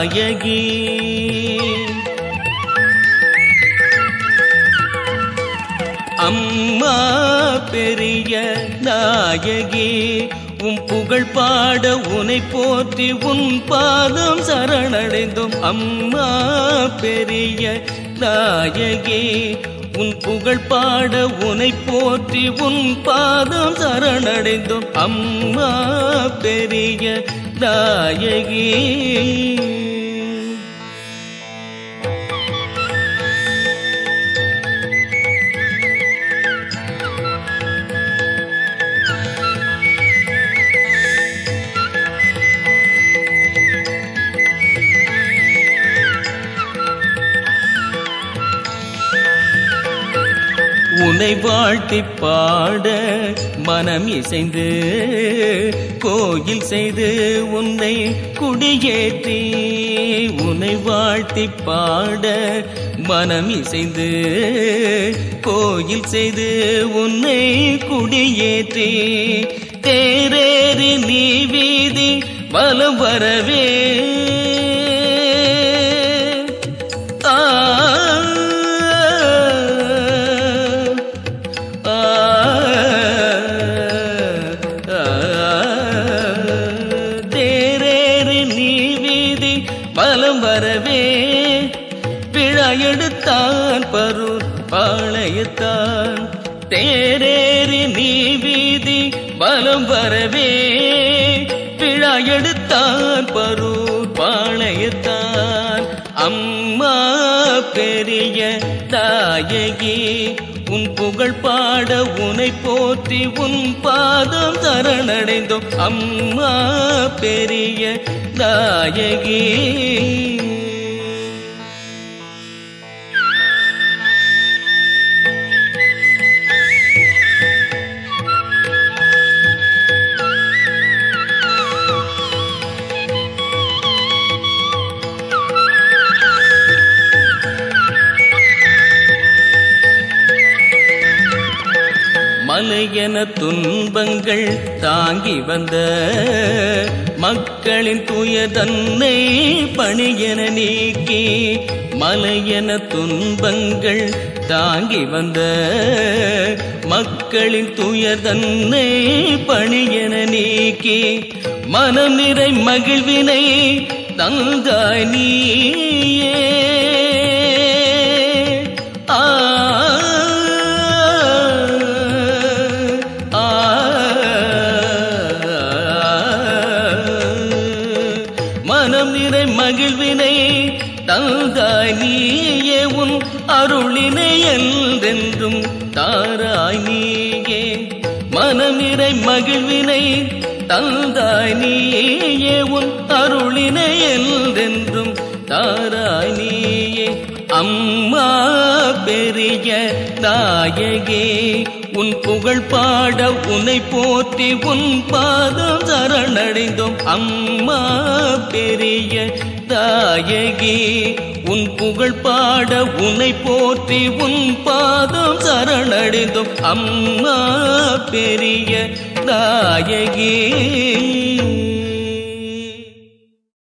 நாயகி அம்மா பெரிய நாயகி உன் புகழ் பாட உனை போற்றி உன் பாதம் சரணடைந்தோம் அம்மா பெரிய நாயகி உன் புகழ் பாட உனை போற்றி உன் பாதம் சரணடைந்தோம் அம்மா பெரிய நாயகி உன்னை வாழ்த்தி பாட மனம் இசைந்து கோயில் செய்து உன்னை குடியேற்றி உன்னை வாழ்த்தி பாட மனம் இசைந்து கோயில் செய்து உன்னை குடியேற்றி தேரேறி நீ வீதி வலம் வரவே ஆ தேரேறு நீ வீதி பலம் வரவே விழா எடுத்தான் பரூர் பாளையத்தான் தேரேறி நீ வீதி பலம் வரவே விழா எடுத்தான் பரூர் பாளையத்தான் அம்மா பெரிய தாயகி உன் புகழ் பாட உனை போற்றி உன் பாதம் சரணடைந்தோம் அம்மா பெரிய தாயகி மலையென துன்பங்கள் தாங்கி வந்த மக்களின் துயதன்னை பணியென நீக்கி மலையென துன்பங்கள் தாங்கி வந்த மக்களின் துயதன்னை பணியென நீக்கி மனம் நிறை மகிழ்வினை தந்தாய் நீயே ஆ ஆ மனம் நிறை மகிழ்வினை தந்தாய் நீயே உன் அருளினை என்றென்றும் தாராய் நீயே மனம் நிறை மகிழ்வினை தந்தாய் நீயே உன் அருளினை என்றென்றும் தாராய் நீயே அம்மா பெரிய நாயகே உன் புகழ் பாட உன்னை போற்றி உன் பாதம் சரணடைந்தோம் அம்மா பெரிய தாயகி உன் புகழ் பாட உன்னை போற்றி உன் பாதம் சரணடைந்தோம் அம்மா பெரிய தாயகி